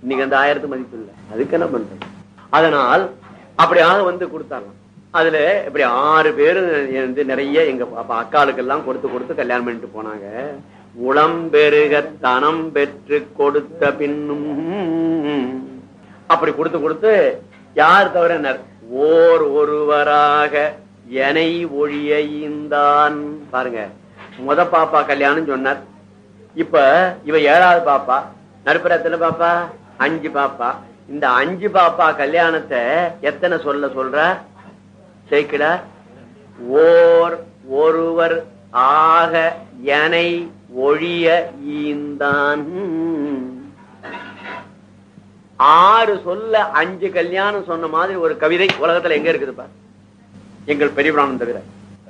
இன்னைக்கு அந்த ஆயிரத்து மதிப்பு இல்லை அதுக்கு என்ன பண்றது அதனால் அப்படியாக வந்து கொடுத்தாங்க அதுல இப்படி ஆறு பேரும் வந்து நிறைய எங்க அப்ப அக்காளுக்கெல்லாம் கொடுத்து கொடுத்து கல்யாணம் பண்ணிட்டு போனாங்க உளம் பெருக தனம் பெற்று கொடுத்த பின்னும் அப்படி கொடுத்து கொடுத்து யார் தவிர ஓர் ஒருவராக எனை ஒழிய ஈந்தான் பாருங்க முத பாப்பா கல்யாணம் சொன்னார் இப்ப இவ ஏழாவது பாப்பா நடுப்புற எத்தனை பாப்பா அஞ்சு பாப்பா இந்த அஞ்சு பாப்பா கல்யாணத்தை எத்தனை சொல்ல சொல்ற சேர்க்கடா ஓர் ஒருவர் ஆக எனை ஒழிய ஈந்தான் ஆறு சொல்ல அஞ்சு கல்யாணம் சொன்ன மாதிரி ஒரு கவிதை உலகத்துல எங்க இருக்குது பாரு எங்கள் பெரிய பிராணம் தவிர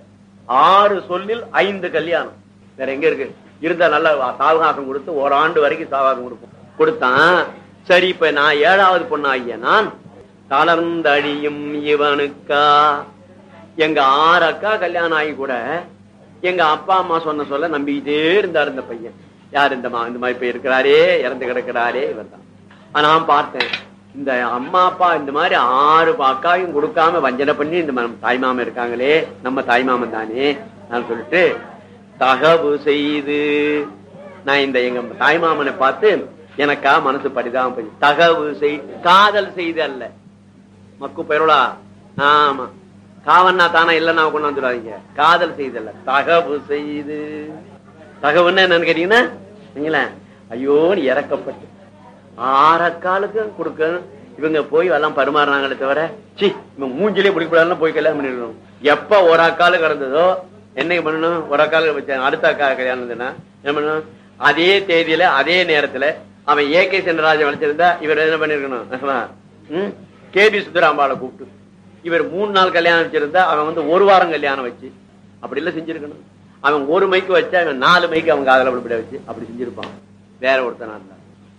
ஆறு சொல்லில் ஐந்து கல்யாணம் வேற எங்க இருக்கு இருந்தா நல்ல சாவகாசம் கொடுத்து ஓராண்டு வரைக்கும் சாவகாசம் கொடுப்போம் கொடுத்தான் சரி இப்ப நான் ஏழாவது பொண்ணாகிய நான் தளர்ந்தழியும் இவனுக்கா எங்க ஆறு அக்கா கல்யாணம் ஆகி கூட எங்க அப்பா அம்மா சொன்ன சொல்ல நம்பிக்கிட்டே இருந்தார் இந்த பையன் யார் இந்த மா- இந்த மாதிரி இப்ப இருக்கிறாரே இறந்து கிடக்கிறாரே இவர் தான் நான் பார்த்தேன் இந்த அம்மா அப்பா இந்த மாதிரி ஆறு அக்காவையும் கொடுக்காம வஞ்சனை பண்ணி இந்த ம- தாய்மாமன் இருக்காங்களே நம்ம தாய்மாமன் தானே நான் சொல்லிட்டு தகவு செய்து நான் இந்த எங்க தாய்மாமனை பார்த்து எனக்கா மனசு பரிதாபம் போய் தகவு செய் காதல் செய்து அல்ல மக்கு பெருளா ஆமா காவன்னா தானா இல்லன்னா கொண்டு வந்துடாதீங்க காதல் செய்தல்ல தகவு செய்து தகவுன்னு என்னன்னு கேட்டீங்கன்னா நீங்களே ஐயோ நீ இறக்கப்பட்டு ஆறக்காலுக்கு கொடுக்க இவங்க போய் எல்லாம் பரிமாறினாங்களே தவிர சி இவங்க மூஞ்சிலே பிடிக்கூடாதுன்னு போய் கல்யாணம் பண்ணிடணும் எப்ப ஒரு அக்காலு கிடந்ததோ என்னைக்கு பண்ணணும் ஒரு அக்காலு வச்ச அடுத்த அக்கா கல்யாணம் இருந்ததுன்னா என்ன பண்ணணும் அதே தேதியில அதே நேரத்துல அவன் ஏ கே சென்டராஜன் வளைச்சிருந்தா இவர் என்ன பண்ணிருக்கணும் கே பி சுந்தராம்பாளை கூப்பிட்டு இவர் மூணு நாள் கல்யாணம் வச்சிருந்தா அவன் வந்து ஒரு வாரம் கல்யாணம் வச்சு அப்படி எல்லாம் செஞ்சிருக்கணும் அவன் ஒரு மைக்கு வச்சு அவன் நாலு மைக்கு அவன் காதல விட வச்சு அப்படி செஞ்சிருப்பான் வேற ஒருத்தனா இருந்தா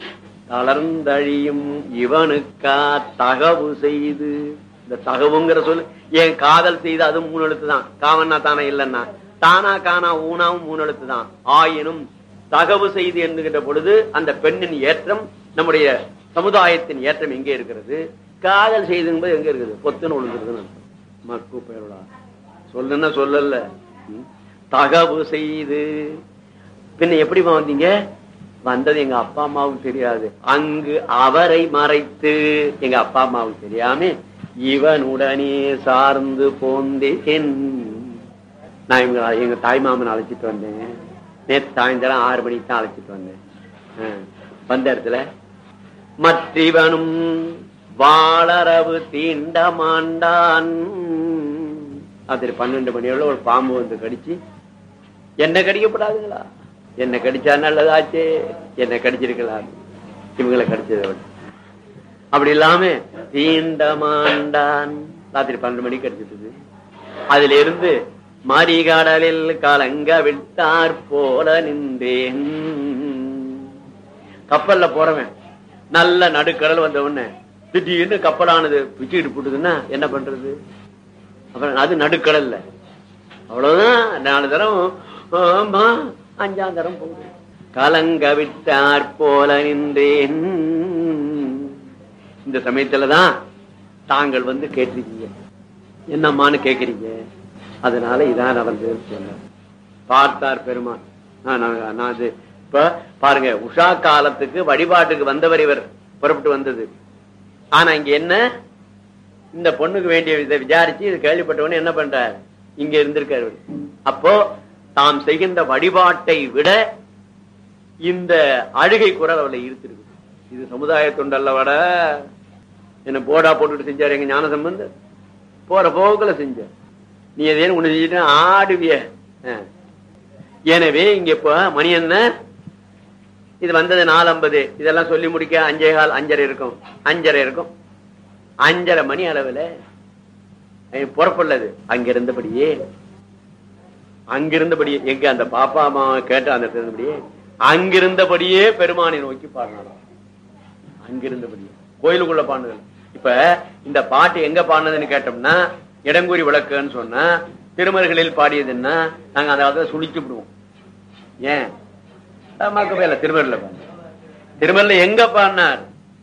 தளர்ந்தழியும் இவனுக்கா தகவு செய்து இந்த தகவுங்கிற சொல்லு ஏன் காதல் செய்து அது மூணு எழுத்து தான் காவன்னா தானே இல்லைன்னா தானா காணா ஊனாவும் மூணு எழுத்து தான் ஆயினும் தகவு செய்து என்கின்ற பொழுது அந்த பெண்ணின் ஏற்றம் நம்முடைய சமுதாயத்தின் ஏற்றம் எங்கே இருக்கிறது காதல் செய்து என்பது எங்க இருக்குது பொத்துன்னு ஒழுங்குறதுன்னு மக்கு பெயருடா சொல்லுன்னா சொல்லல ம். தகவு செய்து பின்ன எப்படிமா வந்தீங்க வந்தது எங்க அப்பா அம்மாவுக்கு தெரியாது அங்கு அவரை மறைத்து எங்க அப்பா அம்மாவுக்கு தெரியாம இவனுடனே சார்ந்து போந்தேன் நான் இவங்க எங்க தாய் மாமன் அழைச்சிட்டு வந்தேன் நேற்று சாயந்தரம் ஆறு மணிக்கு தான் அழைச்சிட்டு வந்தேன் ஆ. வந்த இடத்துல மற்றிவனும் வாளரவு தீண்ட மாண்டான் அது பன்னெண்டு மணியோட ஒரு பாம்பு வந்து கடிச்சு என்ன கடிக்கப்படாதுங்களா என்ன கடிச்சா நல்லதாச்சே என்ன கடிச்சிருக்கலாம் இவங்களை கடிச்சதை விட அப்படி இல்லாம தீண்டமாண்டான் ராத்திரி பன்னெண்டு மணிக்கு கடிச்சிட்டு அதுல இருந்து மறிகடலில் கலங்க விட்டார் போல நின்றேன் கப்பல்ல போறவன் நல்ல நடுக்கடல் வந்த உடனே திடீர்னு கப்பலானது பிச்சுக்கிட்டு போட்டுதுன்னா என்ன பண்றது அப்புறம் அது நடுக்கடல்ல அவ்வளவுதான் நாலு தரம் ஆமா அஞ்சாம் தரம் போகுது கலங்க விட்டார் போல நின்றேன் இந்த சமயத்துலதான் தாங்கள் வந்து கேட்டிருக்கீங்க என்னம்மான்னு கேக்குறீங்க அதனால இதான் நடந்ததுன்னு சொன்ன பார்த்தார் பெருமான் நான் நான் நான் அது இப்ப பாருங்க உஷா காலத்துக்கு வழிபாட்டுக்கு வந்தவர் இவர் புறப்பட்டு வந்தது ஆனா இங்க என்ன இந்த பொண்ணுக்கு வேண்டிய இதை விசாரிச்சு இது கேள்விப்பட்டவனே என்ன பண்றார் இங்க இருந்திருக்காரு இவர். அப்போ தாம் செய்கின்ற வழிபாட்டை விட இந்த அழுகை குரல் அவளை ஈர்த்திருக்கு இது சமுதாய தொண்டல்லவட என்ன போடா போட்டுட்டு செஞ்சாரு எங்க ஞான சம்பந்தர் போற போக்குல செஞ்சார் நீ எதேன்னு ஒண்ணு செஞ்சுட்டு ஆடுவிய ஆ. எனவே இங்க இப்ப மணி என்ன இது வந்தது நாலு ஐம்பது இதெல்லாம் சொல்லி முடிக்க அஞ்சே கால் அஞ்சரை இருக்கும் அஞ்சரை இருக்கும் அஞ்சரை மணி அளவுல அவன் புறப்படலது அங்கிருந்தபடியே அங்கிருந்தபடியே எங்க அந்த பாப்பா அம்மா கேட்ட அந்த இடத்துல இருந்தபடியே அங்கிருந்தபடியே பெருமானை நோக்கி பாடினாலும் அங்கிருந்தபடியே கோயிலுக்குள்ள பாடுனது இப்ப இந்த பாட்டு எங்க பாடினதுன்னு கேட்டோம்னா இடங்கூறி விளக்குன்னு சொன்னா திருமருகளில் பாடியதுன்னா நாங்க அந்த காலத்துல சுழிச்சு விடுவோம் ஏன் மக்க பேர்ல திருமருல பாடு திருமருல எங்க பாடினார்